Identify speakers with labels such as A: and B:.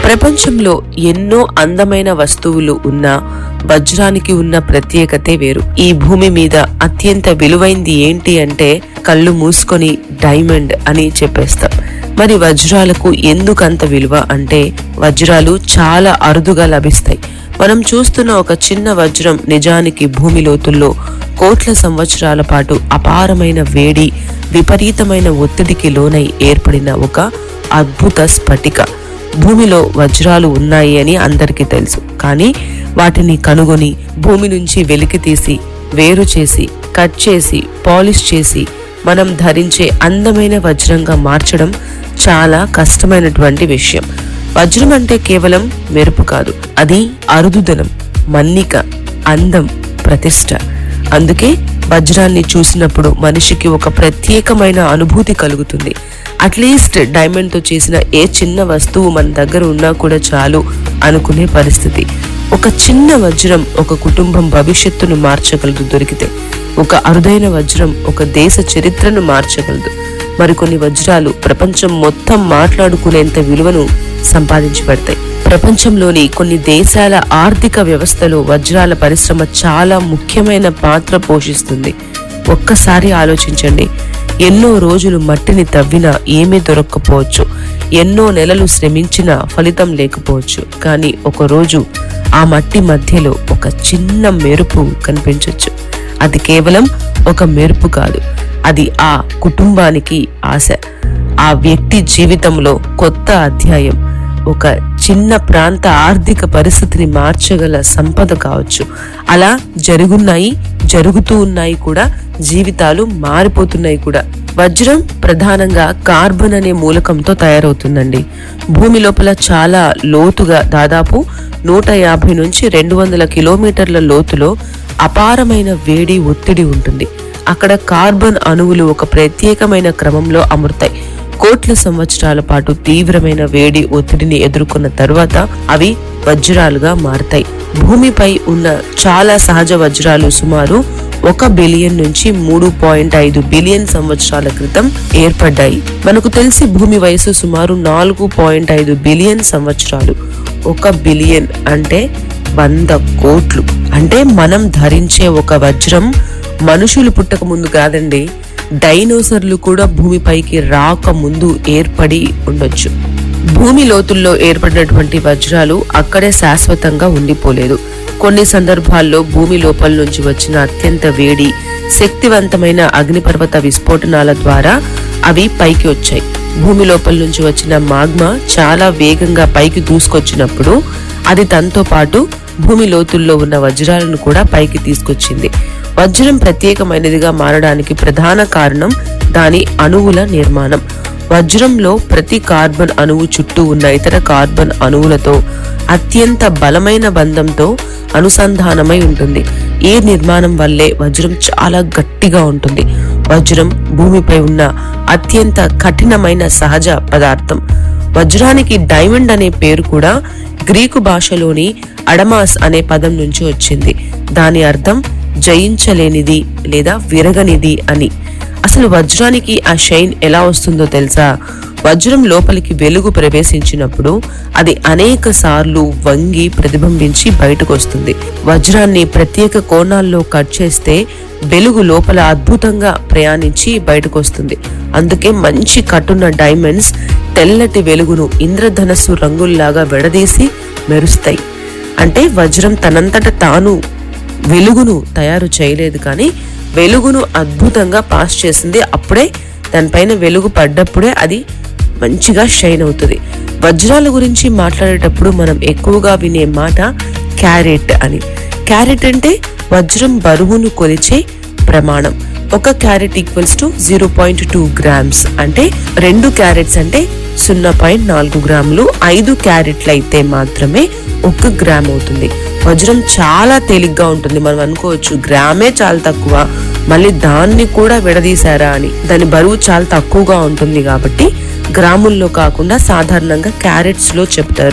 A: ప్రపంచంలో ఎన్నో అందమైన వస్తువులు ఉన్నా వజ్రానికి ఉన్న ప్రత్యేకతే వేరు ఈ భూమి మీద అత్యంత విలువైంది ఏంటి అంటే కళ్ళు మూసుకొని డైమండ్ అని చెప్పేస్తాం మరి వజ్రాలకు ఎందుకంత విలువ అంటే వజ్రాలు చాలా అరుదుగా లభిస్తాయి మనం చూస్తున్న ఒక చిన్న వజ్రం నిజానికి భూమి లోతుల్లో కోట్ల సంవత్సరాల పాటు అపారమైన వేడి విపరీతమైన ఒత్తిడికి లోనై ఏర్పడిన ఒక అద్భుత స్ఫటిక భూమిలో వజ్రాలు ఉన్నాయి అని అందరికీ తెలుసు కానీ వాటిని కనుగొని భూమి నుంచి వెలికి తీసి వేరు చేసి కట్ చేసి పాలిష్ చేసి మనం ధరించే అందమైన వజ్రంగా మార్చడం చాలా కష్టమైనటువంటి విషయం వజ్రం అంటే కేవలం మెరుపు కాదు అది అరుదుదనం మన్నిక అందం ప్రతిష్ట అందుకే వజ్రాన్ని చూసినప్పుడు మనిషికి ఒక ప్రత్యేకమైన అనుభూతి కలుగుతుంది అట్లీస్ట్ డైమండ్ తో చేసిన ఏ చిన్న వస్తువు మన దగ్గర ఉన్నా కూడా చాలు అనుకునే పరిస్థితి ఒక చిన్న వజ్రం ఒక కుటుంబం భవిష్యత్తును మార్చగలదు దొరికితే ఒక అరుదైన వజ్రం ఒక దేశ చరిత్రను మార్చగలదు మరికొన్ని వజ్రాలు ప్రపంచం మొత్తం మాట్లాడుకునేంత విలువను సంపాదించి పెడతాయి ప్రపంచంలోని కొన్ని దేశాల ఆర్థిక వ్యవస్థలో వజ్రాల పరిశ్రమ చాలా ముఖ్యమైన పాత్ర పోషిస్తుంది ఒక్కసారి ఆలోచించండి ఎన్నో రోజులు మట్టిని తవ్వినా ఏమీ దొరక్కపోవచ్చు ఎన్నో నెలలు శ్రమించినా ఫలితం లేకపోవచ్చు కానీ ఒక రోజు ఆ మట్టి మధ్యలో ఒక చిన్న మెరుపు కనిపించవచ్చు అది కేవలం ఒక మెరుపు కాదు అది ఆ కుటుంబానికి ఆశ ఆ వ్యక్తి జీవితంలో కొత్త అధ్యాయం ఒక చిన్న ప్రాంత ఆర్థిక పరిస్థితిని మార్చగల సంపద కావచ్చు అలా జరుగున్నాయి జరుగుతూ ఉన్నాయి కూడా జీవితాలు మారిపోతున్నాయి కూడా వజ్రం ప్రధానంగా కార్బన్ అనే మూలకంతో తయారవుతుందండి భూమి లోపల చాలా లోతుగా దాదాపు నూట యాభై నుంచి రెండు వందల కిలోమీటర్ల లోతులో అపారమైన వేడి ఒత్తిడి ఉంటుంది అక్కడ కార్బన్ అణువులు ఒక ప్రత్యేకమైన క్రమంలో అమరుతాయి కోట్ల సంవత్సరాల పాటు తీవ్రమైన వేడి ఒత్తిడిని ఎదుర్కొన్న తరువాత అవి వజ్రాలుగా మారతాయి భూమిపై ఉన్న చాలా సహజ వజ్రాలు సుమారు ఒక బిలియన్ నుంచి మూడు పాయింట్ ఐదు బిలియన్ సంవత్సరాల క్రితం ఏర్పడ్డాయి మనకు తెలిసి భూమి వయసు సుమారు నాలుగు పాయింట్ ఐదు బిలియన్ సంవత్సరాలు ఒక బిలియన్ అంటే వంద కోట్లు అంటే మనం ధరించే ఒక వజ్రం మనుషులు పుట్టక ముందు కాదండి డైనోసర్లు కూడా భూమిపైకి రాక ముందు ఏర్పడి ఉండొచ్చు భూమి లోతుల్లో ఏర్పడినటువంటి వజ్రాలు అక్కడే శాశ్వతంగా ఉండిపోలేదు కొన్ని సందర్భాల్లో భూమి లోపల నుంచి వచ్చిన అత్యంత వేడి శక్తివంతమైన అగ్నిపర్వత విస్ఫోటనాల ద్వారా అవి పైకి వచ్చాయి భూమి లోపల నుంచి వచ్చిన మాగ్మా చాలా వేగంగా పైకి దూసుకొచ్చినప్పుడు అది తనతో పాటు భూమి లోతుల్లో ఉన్న వజ్రాలను కూడా పైకి తీసుకొచ్చింది వజ్రం ప్రత్యేకమైనదిగా మారడానికి ప్రధాన కారణం దాని అణువుల నిర్మాణం వజ్రంలో ప్రతి కార్బన్ అణువు చుట్టూ ఉన్న ఇతర కార్బన్ అణువులతో అత్యంత బలమైన బంధంతో అనుసంధానమై ఉంటుంది ఈ నిర్మాణం వల్లే వజ్రం చాలా గట్టిగా ఉంటుంది వజ్రం భూమిపై ఉన్న అత్యంత కఠినమైన సహజ పదార్థం వజ్రానికి డైమండ్ అనే పేరు కూడా గ్రీకు భాషలోని అడమాస్ అనే పదం నుంచి వచ్చింది దాని అర్థం జయించలేనిది లేదా విరగనిది అని అసలు వజ్రానికి ఆ షైన్ ఎలా వస్తుందో తెలుసా వజ్రం లోపలికి వెలుగు ప్రవేశించినప్పుడు అది అనేక సార్లు వంగి ప్రతిబింబించి బయటకు వస్తుంది వజ్రాన్ని ప్రత్యేక కోణాల్లో కట్ చేస్తే వెలుగు లోపల అద్భుతంగా ప్రయాణించి బయటకు వస్తుంది అందుకే మంచి కట్టున్న డైమండ్స్ తెల్లటి వెలుగును ఇంద్రధనస్సు రంగుల్లాగా విడదీసి మెరుస్తాయి అంటే వజ్రం తనంతట తాను వెలుగును తయారు చేయలేదు కానీ వెలుగును అద్భుతంగా పాస్ చేసింది అప్పుడే దానిపైన వెలుగు పడ్డప్పుడే అది మంచిగా షైన్ అవుతుంది వజ్రాల గురించి మాట్లాడేటప్పుడు మనం ఎక్కువగా వినే మాట క్యారెట్ అని క్యారెట్ అంటే వజ్రం బరువును కొలిచే ప్రమాణం ఒక carat equals to zero point two grams అంటే రెండు క్యారెట్స్ అంటే సున్నా పాయింట్ నాలుగు గ్రాములు ఐదు క్యారెట్లు అయితే మాత్రమే ఒక గ్రామ్ అవుతుంది వజ్రం చాలా తేలిగ్గా ఉంటుంది మనం అనుకోవచ్చు గ్రామే చాలా తక్కువ మళ్ళీ దాన్ని కూడా విడదీశారా అని దాని బరువు చాలా తక్కువగా ఉంటుంది కాబట్టి గ్రాముల్లో కాకుండా సాధారణంగా క్యారెట్స్ లో చెప్తారు